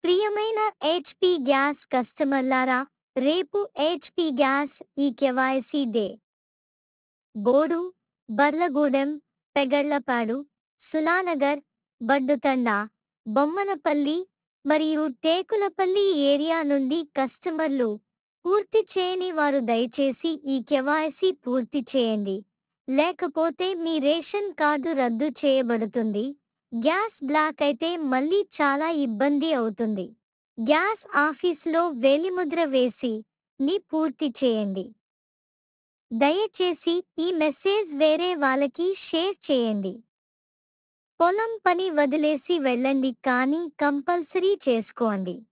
ప్రియమైన HP gas కస్టమర్లారా రేపు HP gas e KYC day Bodu Burlagudem Pegallapadu Sulanagar Badduthanda Bommanapalli మరియు టేకులపల్లి ఏరియా నుండి కస్టమర్లు పూర్తి చేయని వారు దయచేసి ఈ కెవాయసీ పూర్తి చేయండి లేకపోతే మీ రేషన్ కార్డు రద్దు చేయబడుతుంది గ్యాస్ బ్లాక్ అయితే మళ్ళీ చాలా ఇబ్బంది అవుతుంది గ్యాస్ ఆఫీసులో వేలిముద్ర వేసి ని పూర్తి చేయండి దయచేసి ఈ మెసేజ్ వేరే వాళ్ళకి షేర్ చేయండి పొలం పని వదిలేసి వెళ్ళండి కానీ కంపల్సరీ చేసుకోండి